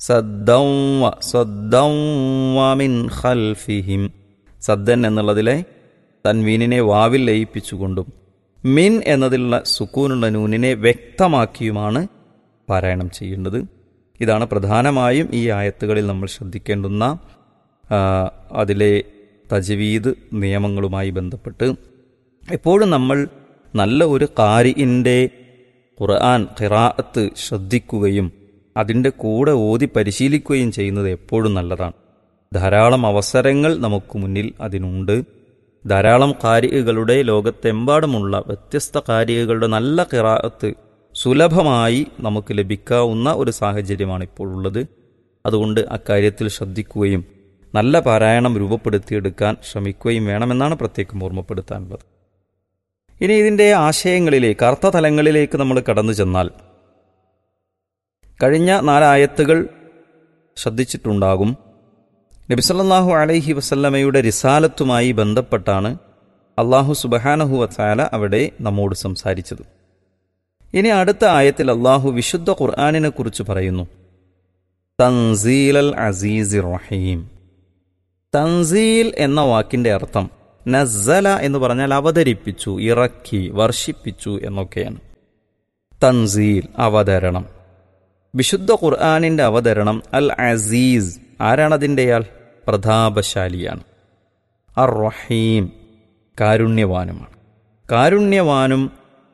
സദ്ദൗവ സദ്ദൗവ മിൻ ഖൽഫിഹിം സദ്ദൻ എന്നുള്ളതിലെ തൻവീനിനെ വാവിൽ ലയിപ്പിച്ചുകൊണ്ടും മിൻ എന്നതിലുള്ള സുക്കൂനുള്ള നൂനിനെ വ്യക്തമാക്കിയുമാണ് പാരായണം ചെയ്യേണ്ടത് ഇതാണ് പ്രധാനമായും ഈ ആയത്തുകളിൽ നമ്മൾ ശ്രദ്ധിക്കേണ്ടുന്ന ആ, അതിലെ തജ്വീദ് നിയമങ്ങളുമായി ബന്ധപ്പെട്ട് എപ്പോഴും നമ്മൾ നല്ല ഒരു കാരിൻ്റെ ഖുർആൻ ഖിറാഅത്ത് ശ്രദ്ധിക്കുകയും അതിൻ്റെ കൂടെ ഓതി പരിശീലിക്കുകയും ചെയ്യുന്നത് എപ്പോഴും നല്ലതാണ് ധാരാളം അവസരങ്ങൾ നമുക്ക് മുന്നിൽ അതിനുണ്ട് ധാരാളം കാരികളുടെ ലോകത്തെമ്പാടുമുള്ള വ്യത്യസ്ത കാരികളുടെ നല്ല ഖിറാഅത്ത് സുലഭമായി നമുക്ക് ലഭിക്കാവുന്ന ഒരു സാഹചര്യമാണ് ഇപ്പോൾ ഉള്ളത് അതുകൊണ്ട് അക്കാര്യത്തിൽ ശ്രദ്ധിക്കുകയും നല്ല പാരായണം രൂപപ്പെടുത്തിയെടുക്കാൻ ശ്രമിക്കുകയും വേണമെന്നാണ് പ്രത്യേകം ഓർമ്മപ്പെടുത്താനുള്ളത് ഇനി ഇതിൻ്റെ ആശയങ്ങളിലേക്ക് അർത്ഥതലങ്ങളിലേക്ക് നമ്മൾ കടന്നു ചെന്നാൽ കഴിഞ്ഞ നാലായത്തുകൾ ശ്രദ്ധിച്ചിട്ടുണ്ടാകും നബിസല്ലാഹു അലൈഹി വസല്ലമയുടെ റിസാലത്തുമായി ബന്ധപ്പെട്ടാണ് അള്ളാഹു സുബഹാനഹു വത്താല അവിടെ നമ്മോട് സംസാരിച്ചത് ഇനി അടുത്ത ആയത്തിൽ അള്ളാഹു വിശുദ്ധ ഖുർആാനിനെ കുറിച്ച് പറയുന്നു തൻസീൽ അൽ അസീസ് റഹീം തൻസീൽ എന്ന വാക്കിന്റെ അർത്ഥം നസ്സല എന്ന് പറഞ്ഞാൽ അവതരിപ്പിച്ചു ഇറക്കി വർഷിപ്പിച്ചു എന്നൊക്കെയാണ് തൻസീൽ അവതരണം വിശുദ്ധ ഖുർആാനിന്റെ അവതരണം അൽ അസീസ് ആരാണതിൻ്റെയാൾ പ്രതാപശാലിയാണ് അർ റഹീം കാരുണ്യവാനുമാണ് കാരുണ്യവാനും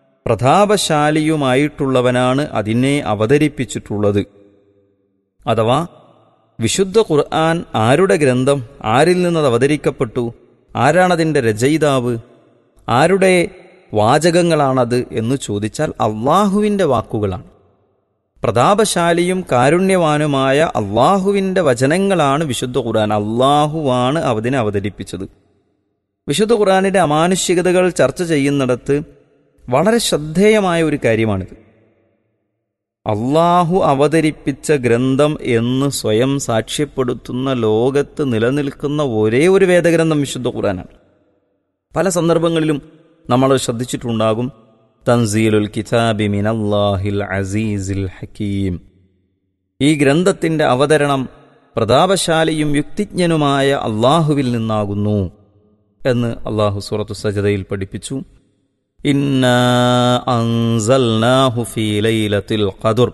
പ്രതാപശാലിയുമായിട്ടുള്ളവനാണ് അതിനെ അവതരിപ്പിച്ചിട്ടുള്ളത് അഥവാ വിശുദ്ധ ഖുർആൻ ആരുടെ ഗ്രന്ഥം ആരിൽ നിന്നത് അവതരിക്കപ്പെട്ടു ആരാണതിൻ്റെ രചയിതാവ് ആരുടെ വാചകങ്ങളാണത് എന്ന് ചോദിച്ചാൽ അള്ളാഹുവിൻ്റെ വാക്കുകളാണ് പ്രതാപശാലിയും കാരുണ്യവാനുമായ അള്ളാഹുവിൻ്റെ വചനങ്ങളാണ് വിശുദ്ധ ഖുർആൻ അള്ളാഹുവാണ് അതിനെ അവതരിപ്പിച്ചത് വിശുദ്ധ ഖുർആനിന്റെ അമാനുഷികതകൾ ചർച്ച ചെയ്യുന്നിടത്ത് വളരെ ശ്രദ്ധേയമായ ഒരു കാര്യമാണിത് അള്ളാഹു അവതരിപ്പിച്ച ഗ്രന്ഥം എന്ന് സ്വയം സാക്ഷ്യപ്പെടുത്തുന്ന ലോകത്ത് നിലനിൽക്കുന്ന ഒരേ ഒരു വേദഗ്രന്ഥം വിശുദ്ധ ഖുർആനാണ് പല സന്ദർഭങ്ങളിലും നമ്മൾ ശ്രദ്ധിച്ചിട്ടുണ്ടാകും തൻസീലുൽ കിതാബി മിനല്ലാഹിൽ അസീസിൽ ഹക്കീം ഈ ഗ്രന്ഥത്തിന്റെ അവതരണം പ്രതാപശാലിയും യുക്തിജ്ഞനുമായ അള്ളാഹുവിൽ നിന്നാകുന്നു എന്ന് അള്ളാഹു സൂറത്തു സജതയിൽ പഠിപ്പിച്ചു ഇന്നാ അൻസൽനാഹു ഫീ ലൈലത്തിൽ ഖദർ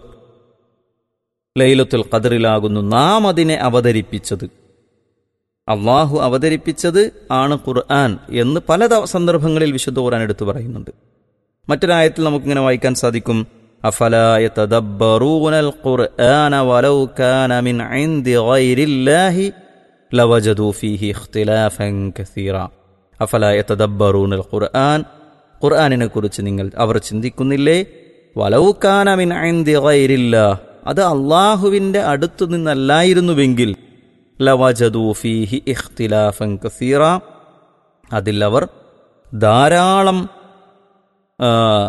ലൈലത്തുൽ ഖദറിലാകുന്നു നാം അതിനെ അവതരിപ്പിച്ചത് അള്ളാഹു അവതരിപ്പിച്ചത് ആണ് ഖുർആൻ എന്ന് പല ത- സന്ദർഭങ്ങളിൽ വിശുദ്ധ ഖുർആൻ എടുത്തു പറയുന്നുണ്ട് മറ്റൊരായത്തിൽ നമുക്കിങ്ങനെ വായിക്കാൻ സാധിക്കും أفلا يتدبرون القرآن ولو كان من عند غير الله لوجدوا فيه اختلافا كثيرا أفلا يتدبرون القرآن ഖുർആാനിനെ കുറിച്ച് നിങ്ങൾ അവർ ചിന്തിക്കുന്നില്ലേ വലൗക്കാന മിൻ ഐന്ദി ഗൈരില്ല അത് അള്ളാഹുവിന്റെ അടുത്തു നിന്നല്ലായിരുന്നുവെങ്കിൽ ലവജദൂ ഫീഹി ഇഖ്തിലാഫൻ കസീറ അതിൽ അവർ ധാരാളം ആ,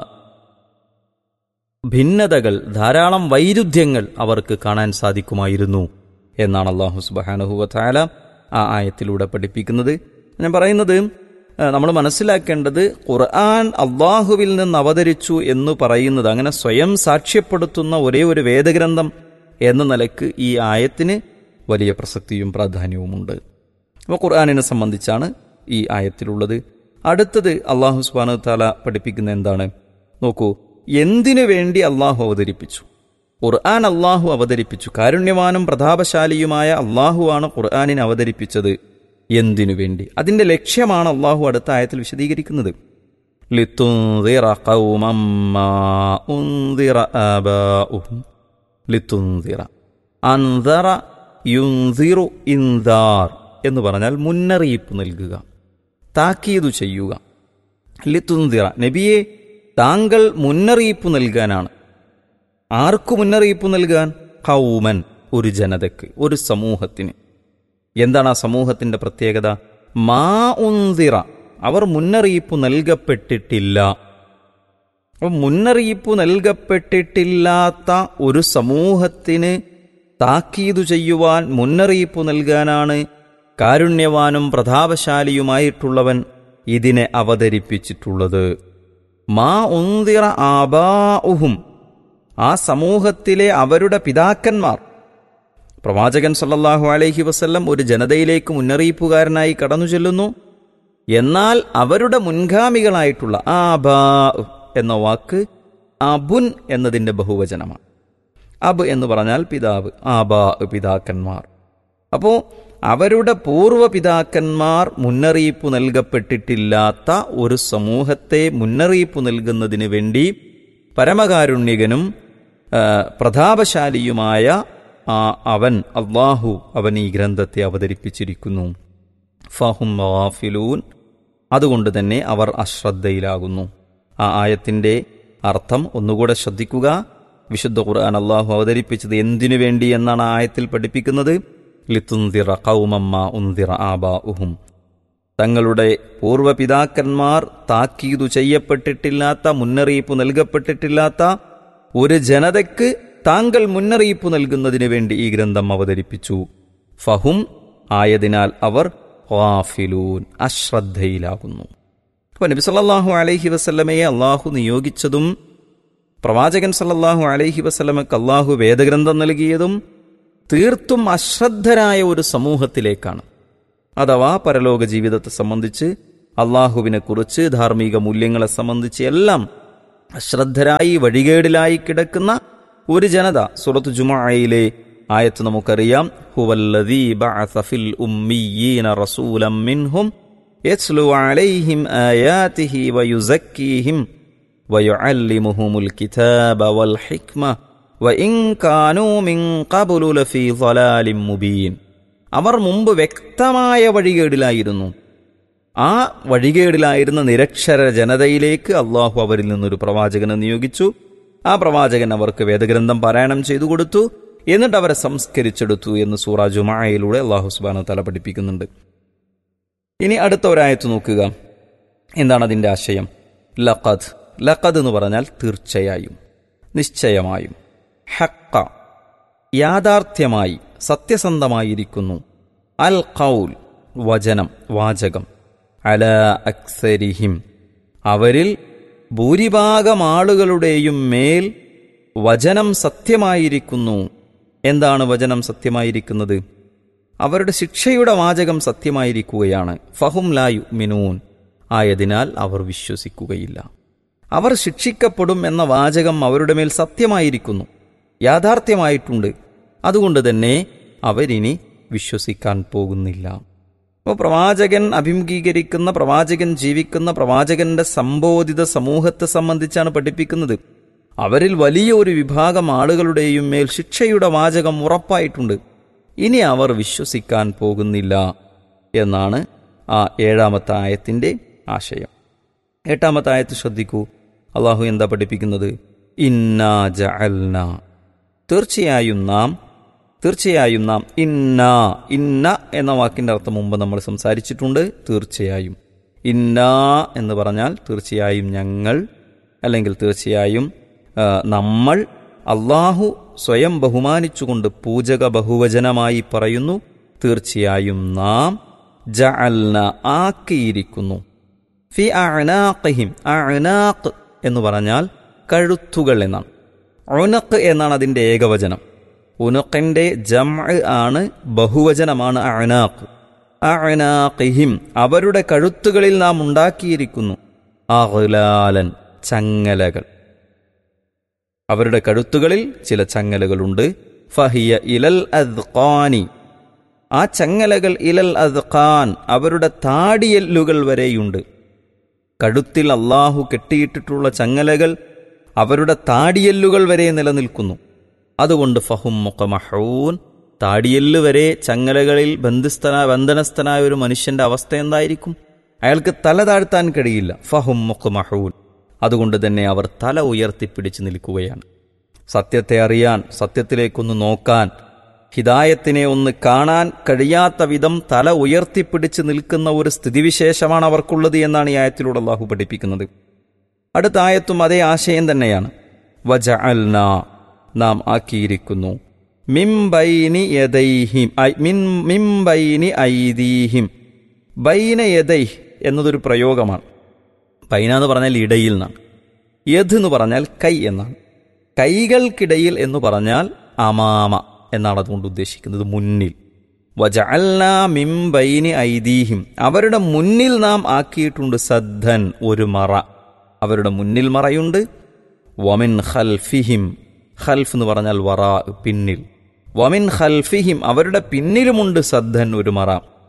ഭിന്നതകൾ ധാരാളം വൈരുദ്ധ്യങ്ങൾ അവർക്ക് കാണാൻ സാധിക്കുമായിരുന്നു എന്നാണ് അള്ളാഹു സുബാനഹുവല ആ ആയത്തിലൂടെ പഠിപ്പിക്കുന്നത് ഞാൻ പറയുന്നത് നമ്മൾ മനസ്സിലാക്കേണ്ടത് ഖുർആൻ അള്ളാഹുവിൽ നിന്ന് അവതരിച്ചു എന്ന് പറയുന്നത് അങ്ങനെ സ്വയം സാക്ഷ്യപ്പെടുത്തുന്ന ഒരേ ഒരു വേദഗ്രന്ഥം എന്ന നിലക്ക് ഈ ആയത്തിന് വലിയ പ്രസക്തിയും പ്രാധാന്യവുമുണ്ട് അപ്പോൾ ഖുർആാനിനെ സംബന്ധിച്ചാണ് ഈ ആയത്തിലുള്ളത് അടുത്തത് അള്ളാഹു സുബാനു താല പഠിപ്പിക്കുന്ന എന്താണ് നോക്കൂ എന്തിനു വേണ്ടി അള്ളാഹു അവതരിപ്പിച്ചു ഖുർആൻ അള്ളാഹു അവതരിപ്പിച്ചു കാരുണ്യവാനും പ്രതാപശാലിയുമായ അള്ളാഹുവാണ് ഖുർആാനിനെ അവതരിപ്പിച്ചത് എന്തിനു വേണ്ടി അതിന്റെ ലക്ഷ്യമാണ് അള്ളാഹു അടുത്ത ആയത്തിൽ വിശദീകരിക്കുന്നത് ലിത്തുൻദിറ ഖൗമം മാ ഉൻദിറ ആബാഉഹും. ലിത്തുൻദിറ അൻദറ യുൻദിറു ഇൻദാർ എന്ന് പറഞ്ഞാൽ മുന്നറിയിപ്പ് നൽകുക താക്കീതു ചെയ്യുക ലിത്തുൻദിറ നബിയെ താങ്കൾ മുന്നറിയിപ്പ് നൽകാനാണ് ആർക്കു മുന്നറിയിപ്പ് നൽകാൻ കൗമൻ ഒരു ജനതയ്ക്ക് ഒരു സമൂഹത്തിന് എന്താണ് ആ സമൂഹത്തിന്റെ പ്രത്യേകത മാ ഉന്തിറ അവർ മുന്നറിയിപ്പ് നൽകപ്പെട്ടിട്ടില്ല അപ്പം മുന്നറിയിപ്പ് നൽകപ്പെട്ടിട്ടില്ലാത്ത ഒരു സമൂഹത്തിന് താക്കീതു ചെയ്യുവാൻ മുന്നറിയിപ്പ് നൽകാനാണ് കാരുണ്യവാനും പ്രതാപശാലിയുമായിട്ടുള്ളവൻ ഇതിനെ അവതരിപ്പിച്ചിട്ടുള്ളത് മാ ഉന്തിറ ആബാഉഹും ആ സമൂഹത്തിലെ അവരുടെ പിതാക്കന്മാർ പ്രവാചകൻ സല്ലല്ലാഹു അലൈഹി വസല്ലം ഒരു ജനതയിലേക്ക് മുന്നറിയിപ്പുകാരനായി കടന്നു ചെല്ലുന്നു എന്നാൽ അവരുടെ മുൻഗാമികളായിട്ടുള്ള ആബാ എന്ന വാക്ക് അബുൻ എന്നതിൻ്റെ ബഹുവചനമാണ് അബ് എന്ന് പറഞ്ഞാൽ പിതാവ് ആബാ പിതാക്കന്മാർ അപ്പോൾ അവരുടെ പൂർവ്വ പിതാക്കന്മാർ മുന്നറിയിപ്പ് നൽകപ്പെട്ടിട്ടില്ലാത്ത ഒരു സമൂഹത്തെ മുന്നറിയിപ്പ് നൽകുന്നതിന് വേണ്ടി പരമകാരുണ്യകനും ആ, പ്രതാപശാലിയുമായ ആ അവൻ അള്ളാഹു അവൻ ഈ ഗ്രന്ഥത്തെ അവതരിപ്പിച്ചിരിക്കുന്നു ഫഹും ഗാഫിലൂൻ അതുകൊണ്ട് തന്നെ അവർ അശ്രദ്ധയിലാകുന്നു ആ ആയത്തിന്റെ അർത്ഥം ഒന്നുകൂടെ ശ്രദ്ധിക്കുക വിശുദ്ധ ഖുർആൻ അള്ളാഹു അവതരിപ്പിച്ചത് എന്തിനു വേണ്ടി എന്നാണ് ആ ആയത്തിൽ പഠിപ്പിക്കുന്നത് ലിത്തുന്തിറ കൗമമ്മ ഉന്തിറ ആബാഉഹും തങ്ങളുടെ പൂർവ്വപിതാക്കന്മാർ താക്കീതു ചെയ്യപ്പെട്ടിട്ടില്ലാത്ത മുന്നറിയിപ്പ് നൽകപ്പെട്ടിട്ടില്ലാത്ത ഒരു ജനതയ്ക്ക് താങ്കൾ മുന്നറിയിപ്പ് നൽകുന്നതിന് വേണ്ടി ഈ ഗ്രന്ഥം അവതരിപ്പിച്ചു ഫഹും ആയതിനാൽ അവർ ഖാഫിലൂൻ അശ്രദ്ധയിലാകുന്നു അപ്പോൾ നബി സല്ലല്ലാഹു അലൈഹി വസല്ലമയെ അള്ളാഹു നിയോഗിച്ചതും പ്രവാചകൻ സല്ലല്ലാഹു അലൈഹി വസല്ലമക്ക് അള്ളാഹു വേദഗ്രന്ഥം നൽകിയതും തീർത്തും അശ്രദ്ധരായ ഒരു സമൂഹത്തിലേക്കാണ് അഥവാ പരലോക ജീവിതത്തെ സംബന്ധിച്ച് അള്ളാഹുവിനെ കുറിച്ച് ധാർമ്മിക മൂല്യങ്ങളെ സംബന്ധിച്ച് എല്ലാം അശ്രദ്ധരായി വഴികേടിലായി കിടക്കുന്ന ഒരു ജനത സൂറത്ത് ജുമഅയിലെ ആയത്ത് നമുക്കറിയാം ഹുവല്ലദീ ബഅസ ഫിൽ ഉമ്മിയീന റസൂലം മിൻഹും യത്ലു അലൈഹിം ആയാതിഹി വയുസക്കീഹിം വയുഅല്ലിമുഹുമുൽ കിതാബ വൽ ഹിക്മ വഇൻ കാനൂ മിൻ ഖബ്ലു ലഫീ ളലാലിൻ മുബീൻ അവർ മുമ്പ് വ്യക്തമായ വഴികേടിലായിരുന്നു ആ വഴികേടിലായിരുന്ന നിരക്ഷര ജനതയിലേക്ക് അള്ളാഹു അവരിൽ നിന്നൊരു പ്രവാചകനെ നിയോഗിച്ചു ആ പ്രവാചകൻ അവർക്ക് വേദഗ്രന്ഥം പാരായണം ചെയ്തു കൊടുത്തു എന്നിട്ട് അവരെ സംസ്കരിച്ചെടുത്തു എന്ന് സൂറ ജുമായയിലൂടെ അള്ളാഹു സുബാന തല പഠിപ്പിക്കുന്നുണ്ട് ഇനി അടുത്ത ഒരായത്ത് നോക്കുക എന്താണ് അതിൻ്റെ ആശയം ലഖദ് ലഖദ് എന്ന് പറഞ്ഞാൽ തീർച്ചയായും നിശ്ചയമായും ഹക്ക യാഥാർത്ഥ്യമായി സത്യസന്ധമായിരിക്കുന്നു അൽ ഖൗൽ വചനം വാചകം അല അക്സരിഹിം അവരിൽ ഭൂരിഭാഗം ആളുകളുടെയും മേൽ വചനം സത്യമായിരിക്കുന്നു എന്താണ് വചനം സത്യമായിരിക്കുന്നത് അവരുടെ ശിക്ഷയുടെ വാചകം സത്യമായിരിക്കുകയാണ് ഫഹും ലായു മിനൂൻ ആയതിനാൽ അവർ വിശ്വസിക്കുകയില്ല അവർ ശിക്ഷിക്കപ്പെടും എന്ന വാചകം അവരുടെ മേൽ സത്യമായിരിക്കുന്നു യാഥാർത്ഥ്യമായിട്ടുണ്ട് അതുകൊണ്ട് തന്നെ അവരിനി വിശ്വസിക്കാൻ പോകുന്നില്ല അപ്പോൾ പ്രവാചകൻ അഭിമുഖീകരിക്കുന്ന പ്രവാചകൻ ജീവിക്കുന്ന പ്രവാചകന്റെ സംബോധിത സമൂഹത്തെ സംബന്ധിച്ചാണ് പഠിപ്പിക്കുന്നത് അവരിൽ വലിയ ഒരു വിഭാഗം ആളുകളുടെയും മേൽ ശിക്ഷയുടെ വാചകം ഉറപ്പായിട്ടുണ്ട് ഇനി അവർ വിശ്വസിക്കാൻ പോകുന്നില്ല എന്നാണ് ആ ഏഴാമത്തെ ആയത്തിന്റെ ആശയം എട്ടാമത്തെ ആയത്ത് ശ്രദ്ധിക്കൂ അള്ളാഹു എന്താ പഠിപ്പിക്കുന്നത് ഇന്നാ ജഅൽന തീർച്ചയായും നാം തീർച്ചയായും നാം ഇന്ന ഇന്ന എന്ന വാക്കിന്റെ അർത്ഥം മുമ്പ് നമ്മൾ സംസാരിച്ചിട്ടുണ്ട് തീർച്ചയായും ഇന്ന എന്ന് പറഞ്ഞാൽ തീർച്ചയായും ഞങ്ങൾ അല്ലെങ്കിൽ തീർച്ചയായും ആ, നമ്മൾ അള്ളാഹു സ്വയം ബഹുമാനിച്ചുകൊണ്ട് പൂജക ബഹുവചനമായി പറയുന്നു തീർച്ചയായും നാം ജഅൽന ആക്കിയിരിക്കുന്നു ഫി അഅനാഖിഹിം അഅനാഖ് എന്ന് പറഞ്ഞാൽ കഴുത്തുകൾ എന്നാണ് ഉനഖ് എന്നാണ് അതിന്റെ ഏകവചനം ഉനഖിന്റെ ജംഅ് ആണ് ബഹുവചനമാണ് അഅനാഖ് അഅനാഖിഹിം അവരുടെ കഴുത്തുകളിൽ നാം ഉണ്ടാക്കിയിരിക്കുന്നു അഗ്ലാലൻ ചങ്ങലകൾ അവരുടെ കഴുത്തുകളിൽ ചില ചങ്ങലകളുണ്ട് ഫഹിയ ഇലൽ അദ്ഖാനി ആ ചങ്ങലകൾ ഇലൽ അദ്ഖാൻ അവരുടെ താടിയെല്ലുകൾ വരെയുണ്ട് കഴുത്തിൽ അള്ളാഹു കെട്ടിയിട്ടിട്ടുള്ള ചങ്ങലകൾ അവരുടെ താടിയെല്ലുകൾ വരെ നിലനിൽക്കുന്നു അതുകൊണ്ട് ഫഹും മുഖമഹൂൻ താടിയെല്ല് വരെ ചങ്ങലകളിൽ ബന്ധസ്ഥന ബന്ധനസ്ഥനായ ഒരു മനുഷ്യന്റെ അവസ്ഥ എന്തായിരിക്കും അയാൾക്ക് തല താഴ്ത്താൻ കഴിയില്ല ഫഹും മുഖമഹൂൻ അതുകൊണ്ട് തന്നെ അവർ തല ഉയർത്തിപ്പിടിച്ച് നിൽക്കുകയാണ് സത്യത്തെ അറിയാൻ സത്യത്തിലേക്കൊന്ന് നോക്കാൻ ഹിദായത്തിനെ ഒന്ന് കാണാൻ കഴിയാത്ത വിധം തല ഉയർത്തിപ്പിടിച്ച് നിൽക്കുന്ന ഒരു സ്ഥിതിവിശേഷമാണ് അവർക്കുള്ളത് എന്നാണ് ഈ ആയത്തിലൂടെ അള്ളാഹു പഠിപ്പിക്കുന്നത് അടുത്ത ആയത്തും അതേ ആശയം തന്നെയാണ് വജഅൽന നാം ആക്കിയിരിക്കുന്നു മിംബൈനി യദൈഹിം ഐ- മിൻ- മിംബൈനി ഐദീഹിം ബൈന യദൈഹ് എന്നതൊരു പ്രയോഗമാണ് ബൈന എന്ന് പറഞ്ഞാൽ ഇടയിൽ നിന്നാണ് യദ് എന്ന് പറഞ്ഞാൽ കൈ എന്നാണ് കൈകൾക്കിടയിൽ എന്ന് പറഞ്ഞാൽ അമാമ എന്നാണ് അതുകൊണ്ട് ഉദ്ദേശിക്കുന്നത് മുന്നിൽ വജഅൽന മിൻ ബൈനി ഐദീഹിം അവരുടെ മുന്നിൽ നാം ആക്കിയിട്ടുണ്ട് സദ്ദൻ ഒരു മറ അവരുടെ മുന്നിൽ മറയുണ്ട് വമിൻ ഖൽഫിഹിം ഖൽഫ് എന്ന് പറഞ്ഞാൽ വറ പിന്നിൽ വമിൻ ഖൽഫിഹിം അവരുടെ പിന്നിലുമുണ്ട് സദ്ദൻ ഒരു മറ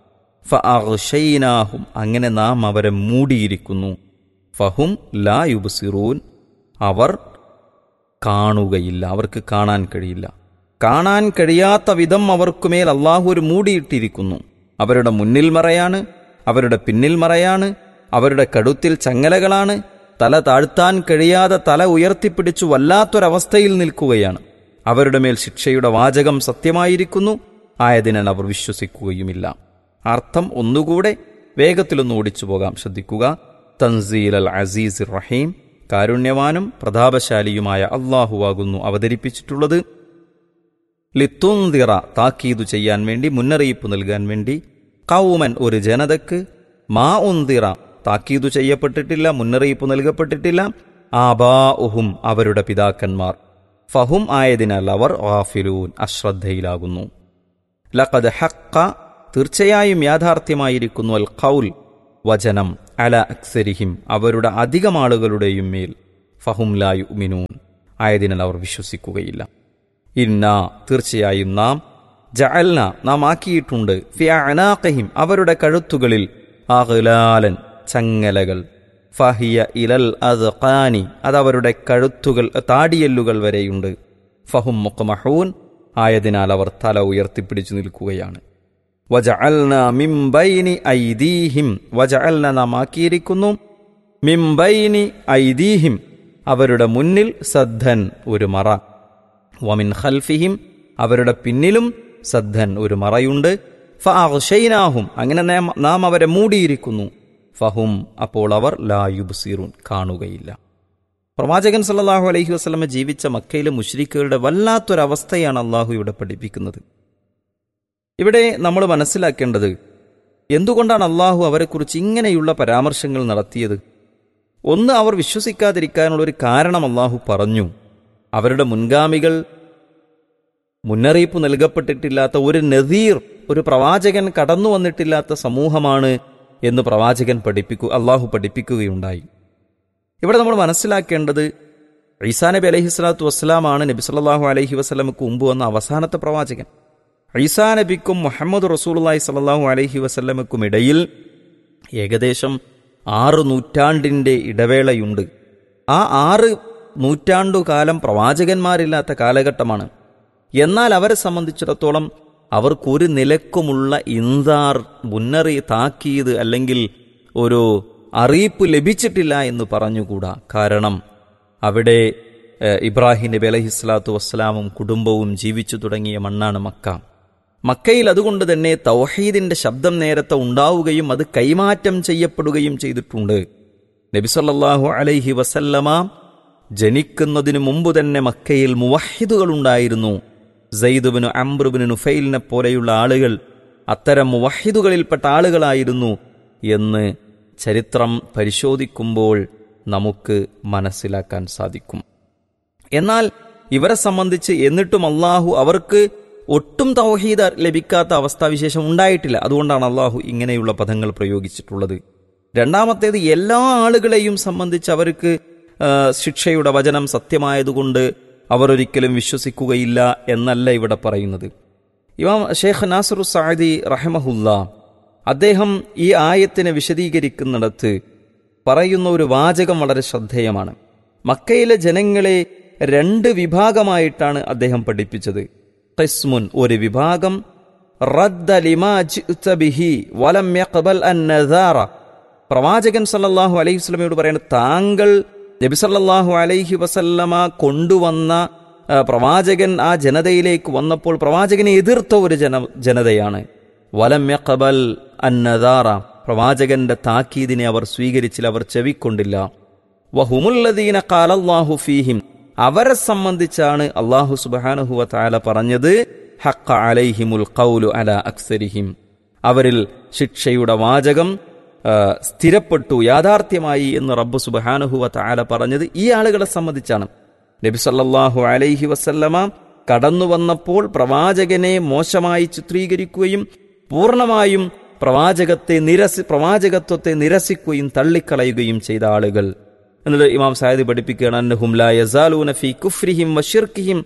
ഫഅഗ്ശൈനാഹും അങ്ങനെ നാം അവരെ മൂടിയിരിക്കുന്നു ഫഹും ലാ യുബ്സിറൂൻ അവർ കാണുകയില്ല അവർക്ക് കാണാൻ കഴിയില്ല കാണാൻ കഴിയാത്ത വിധം അവർക്കുമേൽ അള്ളാഹു ഒരു മൂടിയിട്ടിരിക്കുന്നു അവരുടെ മുന്നിൽ മറയാണ് അവരുടെ പിന്നിൽ മറയാണ് അവരുടെ കടുത്തിൽ ചങ്ങലകളാണ് തല താഴ്ത്താൻ കഴിയാതെ തല ഉയർത്തിപ്പിടിച്ചു വല്ലാത്തൊരവസ്ഥയിൽ നിൽക്കുകയാണ് അവരുടെ മേൽ ശിക്ഷയുടെ വാചകം സത്യമായിരിക്കുന്നു ആയതിനാൽ അവർ വിശ്വസിക്കുകയുമില്ല അർത്ഥം ഒന്നുകൂടെ വേഗത്തിലൊന്ന് ഓടിച്ചു പോകാം ശ്രദ്ധിക്കുക തൻസീൽ അൽ അസീസ് റഹീം കാരുണ്യവാനും പ്രതാപശാലിയുമായ അള്ളാഹുവാകുന്നു അവതരിപ്പിച്ചിട്ടുള്ളത് ലിത്തുന്തിറ താക്കീതു ചെയ്യാൻ വേണ്ടി മുന്നറിയിപ്പ് നൽകാൻ വേണ്ടി കൗമൻ ഒരു ജനതക്ക് മാ ഉന്തിറ താക്കീതു ചെയ്യപ്പെട്ടിട്ടില്ല മുന്നറിയിപ്പ് നൽകപ്പെട്ടിട്ടില്ല ആബാ ഉഹും അവരുടെ പിതാക്കന്മാർ ഫഹും ആയതിനാൽ അവർ ഗാഫിലൂൻ അശ്രദ്ധയിലാകുന്നു ലഖദ് ഹക്ക തീർച്ചയായും യാഥാർത്ഥ്യമായിരിക്കുന്നു അൽ ഖൗൽ വചനം അല അക്സരിഹിം അവരുടെ അധികം ആളുകളുടെയും മേൽ ഫഹും ലായു മിനൂൻ ആയതിനാൽ അവർ വിശ്വസിക്കുകയില്ല ഇന്ന തീർച്ചയായും നാം ജഅൽന നാം ആക്കിയിട്ടുണ്ട് ഫി അനാഖഹിം അവരുടെ കഴുത്തുകളിൽ അഗ്ലാലൻ ചങ്ങലകൾ ഫഹിയ ഇലൽ അദ്ഖാനി അതവരുടെ കഴുത്തുകൾ താടിയല്ലുകൾ വരെയുണ്ട് ഫഹും മുഖമഹൂൻ ആയതിനാൽ അവർ തല ഉയർത്തിപ്പിടിച്ചു നിൽക്കുകയാണ് വജഅൽന മിംബൈനി ഐദീഹിം വജഅൽന നാം ആക്കിയിരിക്കുന്നു മിംബൈനി ഐദീഹിം അവരുടെ മുന്നിൽ സദ്ധൻ ഒരു മറ വമിൻ ഖൽഫിഹിം അവരുടെ പിന്നിലും സദ്ധൻ ഒരു മറയുണ്ട് ഫഅഗ്ശൈനാഹും അങ്ങനെ നാം- നാം അവരെ മൂടിയിരിക്കുന്നു ഫഹും അപ്പോൾ അവർ ലായുബ്സീറൂൻ കാണുകയില്ല പ്രവാചകൻ സല്ലല്ലാഹു അലൈഹി വസല്ലമ ജീവിച്ച മക്കയിലെ മുശ്രിക്കുകളുടെ വല്ലാത്തൊരവസ്ഥയാണ് അള്ളാഹു ഇവിടെ പഠിപ്പിക്കുന്നത് ഇവിടെ നമ്മൾ മനസ്സിലാക്കേണ്ടത് എന്തുകൊണ്ടാണ് അള്ളാഹു അവരെക്കുറിച്ച് ഇങ്ങനെയുള്ള പരാമർശങ്ങൾ നടത്തിയത് ഒന്ന് അവർ വിശ്വസിക്കാതിരിക്കാനുള്ള ഒരു കാരണം അള്ളാഹു പറഞ്ഞു അവരുടെ മുൻഗാമികൾ മുന്നറിയിപ്പ് നൽകപ്പെട്ടിട്ടില്ലാത്ത ഒരു നദീർ ഒരു പ്രവാചകൻ കടന്നു വന്നിട്ടില്ലാത്ത സമൂഹമാണ് എന്ന് പ്രവാചകൻ പഠിപ്പിക്കു അള്ളാഹു പഠിപ്പിക്കുകയുണ്ടായി ഇവിടെ നമ്മൾ മനസ്സിലാക്കേണ്ടത് ഈസാ നബി അലൈഹി സ്വലാത്തു വസ്സലാമാണ് നബി സല്ലല്ലാഹു അലൈഹി വസ്ലമക്ക് മുമ്പ് വന്ന അവസാനത്തെ പ്രവാചകൻ ഈസാ നബിക്കും മുഹമ്മദ് റസൂലുള്ളാഹി സ്വല്ലല്ലാഹു അലൈഹി വസല്ലമക്കും ഇടയിൽ ഏകദേശം ആറ് നൂറ്റാണ്ടിൻ്റെ ഇടവേളയുണ്ട് ആ ആറ് നൂറ്റാണ്ടുകാലം പ്രവാചകന്മാരില്ലാത്ത കാലഘട്ടമാണ് എന്നാൽ അവരെ സംബന്ധിച്ചിടത്തോളം അവർക്കൊരു നിലക്കുമുള്ള ഇൻസാർ മുന്നറി താക്കീത് അല്ലെങ്കിൽ ഒരു അറിയിപ്പ് ലഭിച്ചിട്ടില്ല എന്ന് പറഞ്ഞുകൂടാ കാരണം അവിടെ ഏഹ്, ഇബ്രാഹിം നബി അലഹിസ്ലാത്തു വസ്സലാമും കുടുംബവും ജീവിച്ചു തുടങ്ങിയ മണ്ണാണ് മക്ക മക്കയിൽ അതുകൊണ്ട് തന്നെ തൗഹീദിന്റെ ശബ്ദം നേരത്തെ ഉണ്ടാവുകയും അത് കൈമാറ്റം ചെയ്യപ്പെടുകയും ചെയ്തിട്ടുണ്ട് നബിസല്ലാഹു അലൈഹി വസല്ലമ ജനിക്കുന്നതിനു മുമ്പ് തന്നെ മക്കയിൽ മുവഹിദുകൾ ഉണ്ടായിരുന്നു സയ്യിദുബിനു അംബ്രുബിന് നുഫൈലിനെ പോലെയുള്ള ആളുകൾ അത്തരം മുവഹിദുകളിൽപ്പെട്ട ആളുകളായിരുന്നു എന്ന് ചരിത്രം പരിശോധിക്കുമ്പോൾ നമുക്ക് മനസ്സിലാക്കാൻ സാധിക്കും എന്നാൽ ഇവരെ സംബന്ധിച്ച് എന്നിട്ടും അള്ളാഹു അവർക്ക് ഒട്ടും തൗഹീദ് ലഭിക്കാത്ത അവസ്ഥാവിശേഷം ഉണ്ടായിട്ടില്ല അതുകൊണ്ടാണ് അള്ളാഹു ഇങ്ങനെയുള്ള പദങ്ങൾ പ്രയോഗിച്ചിട്ടുള്ളത് രണ്ടാമത്തേത് എല്ലാ ആളുകളെയും സംബന്ധിച്ച് അവർക്ക് ആ, ശിക്ഷയുടെ വചനം സത്യമായതുകൊണ്ട് അവർ ഒരിക്കലും വിശ്വസിക്കുകയില്ല എന്നല്ല ഇവിടെ പറയുന്നത് ഇമാം ഷേഖ് നാസറു സാദി റഹമഹുല്ല അദ്ദേഹം ഈ ആയത്തിനെ വിശദീകരിക്കുന്നിടത്ത് പറയുന്ന ഒരു വാചകം വളരെ ശ്രദ്ധേയമാണ് മക്കയിലെ ജനങ്ങളെ രണ്ട് വിഭാഗമായിട്ടാണ് അദ്ദേഹം പഠിപ്പിച്ചത് ഖിസ്മുൻ ഒരു വിഭാഗം റദ്ദ ലിമാ ജിഅ്ത ബിഹി വലം യഖ്ബൽ അൻ നദാറ പ്രവാചകൻ സല്ലല്ലാഹു അലൈഹി വസല്ലമയോട് പറയുന്നത് താങ്കൾ നബി സല്ലല്ലാഹു അലൈഹി വസല്ലമ കൊണ്ടുവന്ന ആ, പ്രവാചകൻ ആ ജനതയിലേക്ക് വന്നപ്പോൾ പ്രവാചകനെ എതിർത്ത ഒരു ജന ജനതയാണ് വലം യഖ്ബൽ അൻ നദാറ പ്രവാചകന്റെ താക്കീദിനെ അവർ സ്വീകരിച്ചില്ല അവർ ചെവിക്കൊണ്ടില്ല വഹുമുല്ലദീന ഖാലല്ലാഹു ഫീഹിം അവരെ സംബന്ധിച്ചാണ് അള്ളാഹു സുബ്ഹാനഹു വതആല പറഞ്ഞത് ഹഖ അലൈഹിമുൽ ഖൗലു അല അക്സരിഹിം അവരിൽ ശിക്ഷയുടെ വാചകം ആ, സ്ഥിരപ്പെട്ടു യാഥാർത്ഥ്യമായി എന്ന് റബ്ബ് സുബ്ഹാനഹു വതആല പറഞ്ഞത് ഈ ആളുകളെ സംബന്ധിച്ചാണ് നബി സല്ലല്ലാഹു അലൈഹി വസല്ലമ കടന്നു വന്നപ്പോൾ പ്രവാചകനെ മോശമായി ചിത്രീകരിക്കുകയും പൂർണ്ണമായും പ്രവാചകത്തെ നിരസി പ്രവാചകത്വത്തെ നിരസിക്കുകയും തള്ളിക്കളയുകയും ചെയ്ത ആളുകൾ എന്നിട്ട് ഇമാം സായദ് പഠിപ്പിക്കുകയാണ് അന്നഹും ലാ യസാലൂന ഫീ കുഫ്രിഹിം വശിർക്കിഹിം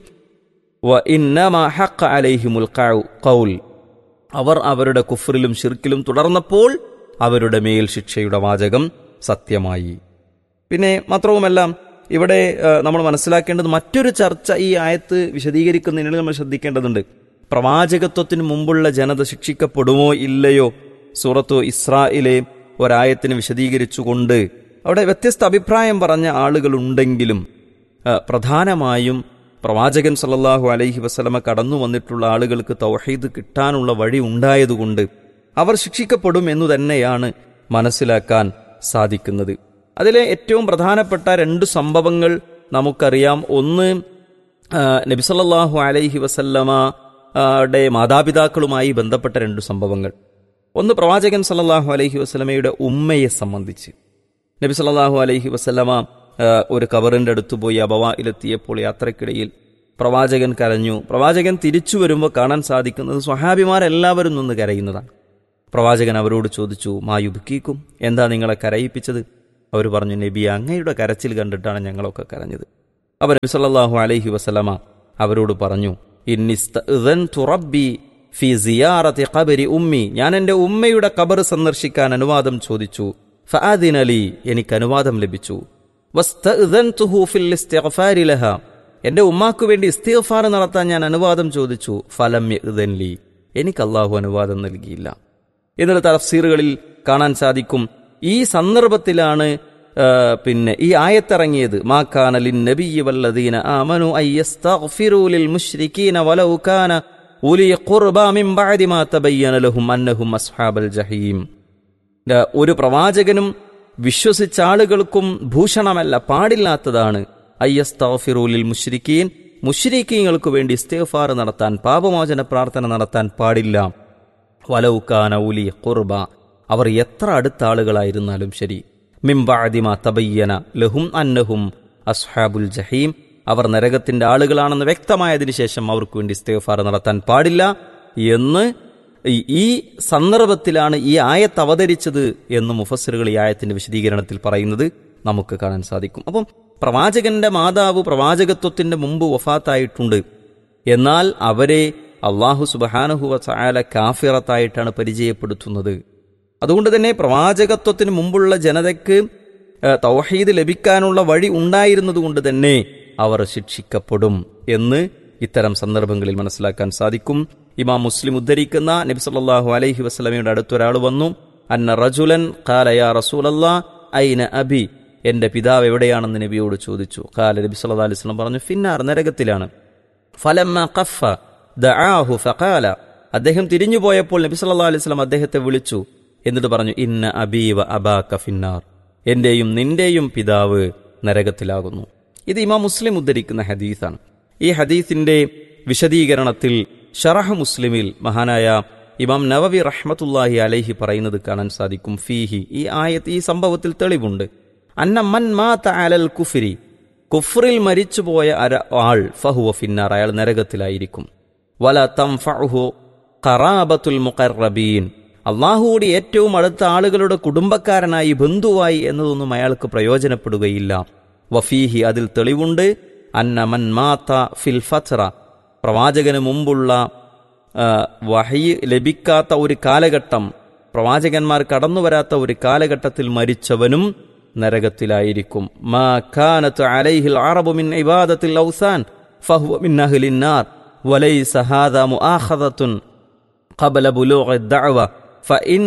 വ ഇന്നമാ ഹഖ അലൈഹിമുൽ ഖൗ- ഖൗൽ അവർ അവരുടെ കുഫറിലും ഷിർക്കിലും തുടർന്നപ്പോൾ അവരുടെ മേൽ ശിക്ഷയുടെ വാചകം സത്യമായി പിന്നെ മാത്രവുമല്ല ഇവിടെ ആ, നമ്മൾ മനസ്സിലാക്കേണ്ടത് മറ്റൊരു ചർച്ച ഈ ആയത്ത് വിശദീകരിക്കുന്നതിന് നമ്മൾ ശ്രദ്ധിക്കേണ്ടതുണ്ട് പ്രവാചകത്വത്തിന് മുമ്പുള്ള ജനത ശിക്ഷിക്കപ്പെടുമോ ഇല്ലയോ സൂറത്തു ഇസ്രായിലെ ഒരായത്തിന് വിശദീകരിച്ചുകൊണ്ട് അവിടെ വ്യത്യസ്ത അഭിപ്രായം പറഞ്ഞ ആളുകളുണ്ടെങ്കിലും ആ, പ്രധാനമായും പ്രവാചകൻ സല്ലല്ലാഹു അലൈഹി വസല്ലമ കടന്നു വന്നിട്ടുള്ള ആളുകൾക്ക് തൗഹീദ് കിട്ടാനുള്ള വഴി ഉണ്ടായതുകൊണ്ട് അവർ ശിക്ഷിക്കപ്പെടും എന്നു തന്നെയാണ് മനസ്സിലാക്കാൻ സാധിക്കുന്നത് അതിലെ ഏറ്റവും പ്രധാനപ്പെട്ട രണ്ട് സംഭവങ്ങൾ നമുക്കറിയാം ഒന്ന് ആ, നബി സല്ലല്ലാഹു അലൈഹി വസല്ലമ ആ, ടെ മാതാപിതാക്കളുമായി ബന്ധപ്പെട്ട രണ്ട് സംഭവങ്ങൾ ഒന്ന് പ്രവാചകൻ സല്ലല്ലാഹു അലൈഹി വസല്ലമയുടെ ഉമ്മയെ സംബന്ധിച്ച് നബി സല്ലല്ലാഹു അലൈഹി വസല്ലമ ആ, ഒരു കബറിന്റെ അടുത്ത് പോയി അബവായിലെത്തിയപ്പോൾ യാത്രക്കിടയിൽ പ്രവാചകൻ കരഞ്ഞു പ്രവാചകൻ തിരിച്ചു വരുമ്പോൾ കാണാൻ സാധിക്കുന്നത് സ്വഹാബിമാരെല്ലാവരും നിന്ന് കരയുന്നതാണ് പ്രവാചകൻ അവരോട് ചോദിച്ചു മായുബുക്കീക്കും എന്താ നിങ്ങളെ കരയിപ്പിച്ചത് അവർ പറഞ്ഞു നബി അങ്ങയുടെ കരച്ചിൽ കണ്ടിട്ടാണ് ഞങ്ങളൊക്കെ കരഞ്ഞത് അവർ നബി സല്ലല്ലാഹു അലൈഹി വസല്ലമ അവരോട് പറഞ്ഞു "ഇന്നിസ്തഅ്ദൻതു റബ്ബി ഫി സിയാറത്തി ഖബരി ഉമ്മി ഞാൻ എൻ്റെ ഉമ്മയുടെ ഖബർ സന്ദർശിക്കാൻ അനുവാദം ചോദിച്ചു ഫഅദിനലി എനിക്ക് അനുവാദം ലഭിച്ചു വസ്തഅ്ദൻതുഹു ഫിൽ ഇസ്തിഗ്ഫാരി ലഹ എൻ്റെ ഉമ്മാക്കു വേണ്ടി ഇസ്തിഗ്ഫാർ നടത്താൻ ഞാൻ അനുവാദം ചോദിച്ചു ഫലം യഅ്ദൻ ലി എനിക്ക് അള്ളാഹു അനുവാദം നൽകിയില്ല എന്നുള്ള തഫ്സീറുകളിൽ കാണാൻ സാധിക്കും ഈ സന്ദർഭത്തിലാണ് ആ, പിന്നെ ഈ ആയത്തിറങ്ങിയത് മാ കാന ലിന്നബിയ്യി വല്ലദീന ആമനു അയ്യസ്തഗ്ഫിറൂ ലിൽ മുശ്രിക്കീന വലൗ കാന ഉലി ഖുർബാ മിൻ ബഅദി മാ തബയ്യന ലഹും അന്നഹും അസ്ഹാബൽ ജഹീം ദാ ഒരു പ്രവാചകനും വിശ്വസിച്ച ആളുകൾക്കും ഭൂഷണമല്ല പാടില്ലാത്തതാണ് അയ്യസ്തഗ്ഫിറൂലിൽ മുശ്രിക്കീൻ മുശ്രിക്കീങ്ങൾക്ക് വേണ്ടി ഇസ്തിഗ്ഫാർ നടത്താൻ പാപമോചന പ്രാർത്ഥന നടത്താൻ പാടില്ല വലൗക്കാന ഉലി ഖുർബ അവർ എത്ര അടുത്ത ആളുകളായിരുന്നാലും ശരി മിംബാദിമ തബയ്യന ലഹും അന്നഹും അസ്ഹാബുൽ ജഹീം അവർ നരകത്തിന്റെ ആളുകളാണെന്ന് വ്യക്തമായതിനു ശേഷം അവർക്ക് വേണ്ടി ഇസ്തിഗ്ഫാർ നടത്താൻ പാടില്ല എന്ന് ഈ- ഈ സന്ദർഭത്തിലാണ് ഈ ആയത്ത് അവതരിച്ചത് എന്ന് മുഫസ്സിറുകൾ ഈ ആയത്തിന്റെ വിശദീകരണത്തിൽ പറയുന്നത് നമുക്ക് കാണാൻ സാധിക്കും അപ്പം പ്രവാചകന്റെ മാതാവ് പ്രവാചകത്വത്തിന്റെ മുമ്പ് വഫാത്തായിട്ടുണ്ട് എന്നാൽ അവരെ അള്ളാഹു സുബഹാനഹുവ ചായാല കാഫിറത്തായിട്ടാണ് പരിചയപ്പെടുത്തുന്നത് അതുകൊണ്ട് തന്നെ പ്രവാചകത്വത്തിന് മുമ്പുള്ള ജനതയ്ക്ക് ഏഹ്, തൗഹീദ് ലഭിക്കാനുള്ള വഴി ഉണ്ടായിരുന്നതുകൊണ്ട് തന്നെ അവർ ശിക്ഷിക്കപ്പെടും എന്ന് ഇത്തരം സന്ദർഭങ്ങളിൽ മനസ്സിലാക്കാൻ സാധിക്കും ഇമാം മുസ്ലിം ഉദ്ധരിക്കുന്ന നബി സല്ലല്ലാഹു അലൈഹി വസല്ലമയുടെ അടുത്തൊരാൾ വന്നു അന്ന റജുലൻ ഖാല യാ റസൂലല്ലാ ഐന അബി എന്റെ പിതാവ് എവിടെയാണെന്ന് നബിയോട് ചോദിച്ചു ഖാല നബി സല്ലല്ലാഹു അലൈഹി വസല്ലം പറഞ്ഞു ഫിന്നാർ നരകത്തിലാണ് ഫലമ്മ ഖഫ ദആഹു ഫഖാല അദ്ദേഹം തിരിഞ്ഞുപോയപ്പോൾ നബി സല്ലല്ലാഹു അലൈഹി വസല്ലം അദ്ദേഹത്തെ വിളിച്ചു എന്നിട്ട് പറഞ്ഞു ഇന്ന അബീവ അബാക ഫിന്നാർ എന്റെയും നിന്റെയും പിതാവ് നരകത്തിലാകുന്നു ഇത് ഇമാം മുസ്ലിം ഉദ്ധരിക്കുന്ന ഹദീസാണ് ഈ ഹദീസിന്റെ വിശദീകരണത്തിൽ ഷറഹ് മുസ്ലിമിൽ മഹാനായ ഇമാം നവവി റഹ്മത്തുല്ലാഹി അലൈഹി പറയുന്നത് കാണാൻ സാധിക്കും ഫീഹി ഈ ആയത്ത് ഈ സംഭവത്തിൽ തെളിവുണ്ട് അന്ന മൻ മാത അലൽ കുഫിരി കുഫറിൽ മരിച്ചുപോയ അര ആൾ ഫഹുവ ഫിന്നാർ അയാൾ നരകത്തിലായിരിക്കും വല തംഫഉഹു ഖറാബത്തുൽ മുഖറബീൻ അള്ളാഹുവോട് ഏറ്റവും അടുത്ത ആളുകളുടെ കുടുംബക്കാരനായി ബന്ധുവായി എന്നതൊന്നും അയാൾക്ക് പ്രയോജനപ്പെടുകയില്ല വഫീഹി അതിൽ തെളിവുണ്ട് അന്ന മൻ മാത്ത ഫിൽ ഫത്ര പ്രവാചകന് മുമ്പുള്ള ആ, വഹി ലഭിക്കാത്ത ഒരു കാലഘട്ടം പ്രവാചകന്മാർ കടന്നു വരാത്ത ഒരു കാലഘട്ടത്തിൽ മരിച്ചവനും നരകത്തിലായിരിക്കും മാ കാനത്ത് അലൈഹിൽ അറബു മിൻ ഇബാദത്തിൽ ഔസാൻ ഫഹുവ മിൻ അഹ്ലിൻ നാർ വലൈസ ഹാദാ മുആഖദത്തുൻ قبل بلوغ الدعوة فإن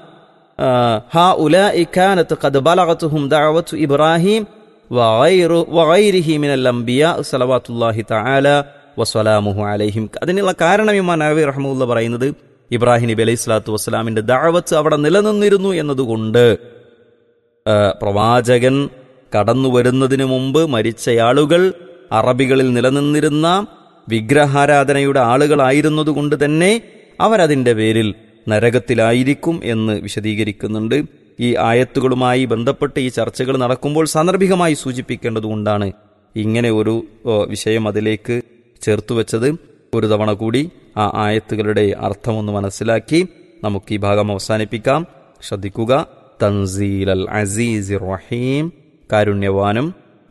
آه، هؤلاء كانت قد بلغتهم دعوة إبراهيم وغير وغيره من الأنبياء صلوات الله تعالى വസ്സലാമുഹു അലൈഹിം അതിനുള്ള കാരണം ഇമാൻ നബി റഹ്മുല്ല പറയുന്നത് ഇബ്രാഹിം നബി അലൈഹി സ്വലാത്തു വസ്സലാമിന്റെ ദഅവത്ത് അവിടെ നിലനിന്നിരുന്നു എന്നതുകൊണ്ട് ആ, പ്രവാചകൻ കടന്നു വരുന്നതിനു മുമ്പ് മരിച്ചയാളുകൾ അറബികളിൽ നിലനിന്നിരുന്ന വിഗ്രഹാരാധനയുടെ ആളുകളായിരുന്നതുകൊണ്ട് തന്നെ അവരതിൻ്റെ പേരിൽ നരകത്തിലായിരിക്കും എന്ന് വിശദീകരിക്കുന്നുണ്ട് ഈ ആയത്തുകളുമായി ബന്ധപ്പെട്ട് ഈ ചർച്ചകൾ നടക്കുമ്പോൾ സാന്ദർഭികമായി സൂചിപ്പിക്കേണ്ടതുകൊണ്ടാണ് ഇങ്ങനെ ഒരു ഓ, വിഷയം അതിലേക്ക് ചേർത്തു വെച്ചത് ഒരു തവണ കൂടി ആ ആയത്തുകളുടെ അർത്ഥമൊന്ന് മനസ്സിലാക്കി നമുക്ക് ഈ ഭാഗം അവസാനിപ്പിക്കാം ശ്രദ്ധിക്കുക തൻസീൽ അൽ അസീസ് റഹീം കാരുണ്യവാനും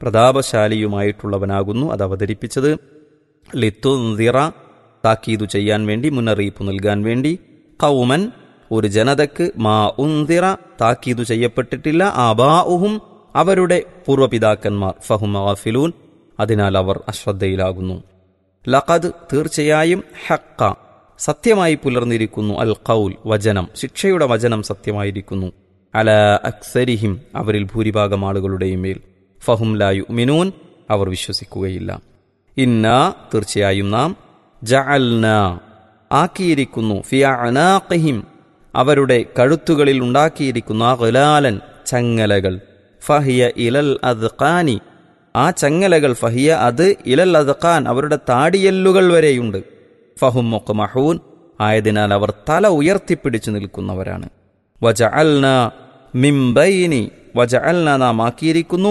പ്രതാപശാലിയുമായിട്ടുള്ളവനാകുന്നു അത് അവതരിപ്പിച്ചത് ലിത്തുന്തിറ താക്കീതു ചെയ്യാൻ വേണ്ടി മുന്നറിയിപ്പ് നൽകാൻ വേണ്ടി കൗമൻ ഒരു ജനതക്ക് മാ ഉന്തിറ താക്കീതു ചെയ്യപ്പെട്ടിട്ടില്ല ആബാഉഹും അവരുടെ പൂർവ്വപിതാക്കന്മാർ ഫഹും ഗാഫിലൂൻ അതിനാൽ അവർ അശ്രദ്ധയിലാകുന്നു ലഖദ് തീർച്ചയായും ഹക്ക സത്യമായി പുലർന്നിരിക്കുന്നു അൽ ഖൗൽ വചനം ശിക്ഷയുടെ വചനം സത്യമായിരിക്കുന്നു അല അക്സരിഹിം അവരിൽ ഭൂരിഭാഗം ആളുകളുടെയും മേൽ ഫഹും ലായു മിനൂൻ അവർ വിശ്വസിക്കുകയില്ല ഇന്ന തീർച്ചയായും നാം ജഅൽന ആക്കിയിരിക്കുന്നു ഫിയ അനാഖിഹിം അവരുടെ കഴുത്തുകളിൽ ഉണ്ടാക്കിയിരിക്കുന്ന ഗലാലൻ ചങ്ങലകൾ ഫഹിയ ഇലൽ അദ്ഖാനി ആ ചങ്ങലകൾ ഫഹിയ അത് ഇലൽ അദ്ഖാൻ അവരുടെ താടിയല്ലുകൾ വരെയുണ്ട് ഫഹും മഹൂൻ ആയതിനാൽ അവർ തല ഉയർത്തിപ്പിടിച്ചു നിൽക്കുന്നവരാണ് വജഅൽന മിംബൈനി വജഅൽന നാം ആക്കിയിരിക്കുന്നു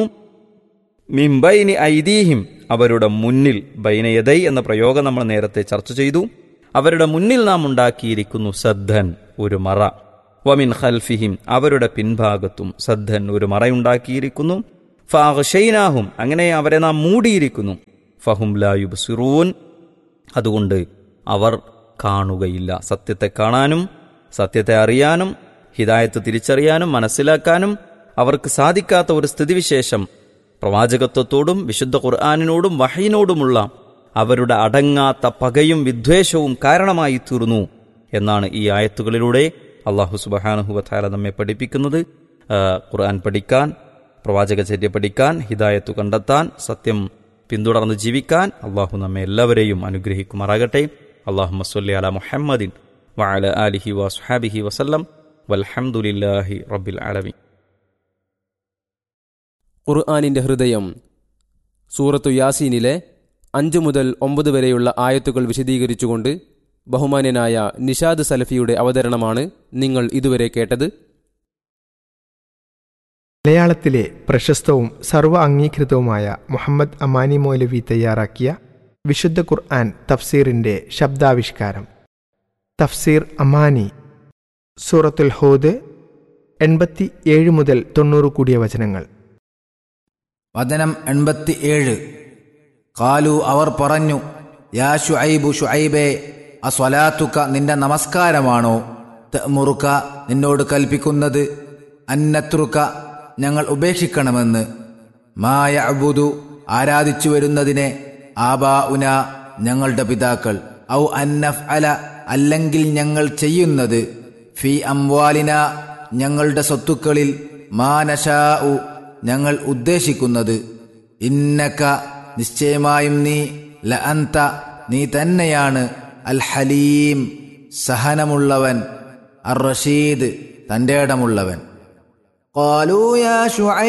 മിംബൈനി ഐദീഹിം അവരുടെ മുന്നിൽ ബൈനയദൈ എന്ന പ്രയോഗം നമ്മൾ നേരത്തെ ചർച്ച ചെയ്തു അവരുടെ മുന്നിൽ നാം ഉണ്ടാക്കിയിരിക്കുന്നു സദ്ധൻ ഒരു മറ വമിൻ ഖൽഫിഹിം അവരുടെ പിൻഭാഗത്തും സദ്ധൻ ഒരു മറയുണ്ടാക്കിയിരിക്കുന്നു ഫാഹ്ഷൈനാഹും അങ്ങനെ അവരെ നാം മൂടിയിരിക്കുന്നു ഫഹും ലായുബ് സിറൂൻ അതുകൊണ്ട് അവർ കാണുകയില്ല സത്യത്തെ കാണാനും സത്യത്തെ അറിയാനും ഹിദായത്ത് തിരിച്ചറിയാനും മനസ്സിലാക്കാനും അവർക്ക് സാധിക്കാത്ത ഒരു സ്ഥിതിവിശേഷം പ്രവാചകത്വത്തോടും വിശുദ്ധ ഖുർആാനിനോടും വഹയിനോടുമുള്ള അവരുടെ അടങ്ങാത്ത പകയും വിദ്വേഷവും കാരണമായി തീർന്നു എന്നാണ് ഈ ആയത്തുകളിലൂടെ അള്ളാഹു സുബഹാനുഹുവത്താല നമ്മെ പഠിപ്പിക്കുന്നത് ഖുർആൻ പഠിക്കാൻ പ്രവാചകചര്യ പഠിക്കാൻ ഹിദായത്ത് കണ്ടെത്താൻ സത്യം പിന്തുടർന്ന് ജീവിക്കാൻ അള്ളാഹു നമ്മെ എല്ലാവരെയും അനുഗ്രഹിക്കുമാറാകട്ടെ അള്ളാഹു മസ്വല്ലി അല മുഹമ്മദിൻ വഅല ആലിഹി വസ്ഹാബിഹി വസല്ലം വൽഹംദുലില്ലാഹി റബ്ബിൽ ആലമീൻ ഖുർആാനിന്റെ ഹൃദയം സൂറത്തു യാസീനിലെ അഞ്ചു മുതൽ ഒമ്പത് വരെയുള്ള ആയത്തുകൾ വിശദീകരിച്ചുകൊണ്ട് ബഹുമാന്യനായ നിഷാദ് സലഫിയുടെ അവതരണമാണ് നിങ്ങൾ ഇതുവരെ കേട്ടത് മലയാളത്തിലെ പ്രശസ്തവും സർവ അംഗീകൃതവുമായ മുഹമ്മദ് അമാനി മൗലവി തയ്യാറാക്കിയ വിശുദ്ധ ഖുർആൻ തഫ്സീറിന്റെ ശബ്ദാവിഷ്കാരം തഫ്സീർ അമാനി സൂറത്തുൽ ഹോദ് എൺപത്തി ഏഴ് മുതൽ തൊണ്ണൂറ് കൂടിയ വചനങ്ങൾ വചനം എൺപത്തി ഏഴ് കാലു അവർ പറഞ്ഞു യാ ഷുഐബു ഷുഐബേ അസ്വലാത്തുക്ക നിന്റെ നമസ്കാരമാണോ മുറുക്ക നിന്നോട് കൽപ്പിക്കുന്നത് അന്നത്രുക്ക ഞങ്ങൾ ഉപേക്ഷിക്കണമെന്ന് മായ അബുദു ആരാധിച്ചു വരുന്നതിനെ ആബാ ഉന ഞങ്ങളുടെ പിതാക്കൾ ഔ അന്നഫ് അല അല്ലെങ്കിൽ ഞങ്ങൾ ചെയ്യുന്നത് ഫി അംവാലിന ഞങ്ങളുടെ സ്വത്തുക്കളിൽ മാനഷാ ഞങ്ങൾ ഉദ്ദേശിക്കുന്നത് ഇന്നക്ക നിശ്ചയമായും നീ ല അന്ത നീ തന്നെയാണ് അൽ ഹലീം സഹനമുള്ളവൻ അർ റഷീദ് തൻ്റെ ഇടമുള്ളവൻ قالوا يا شعيب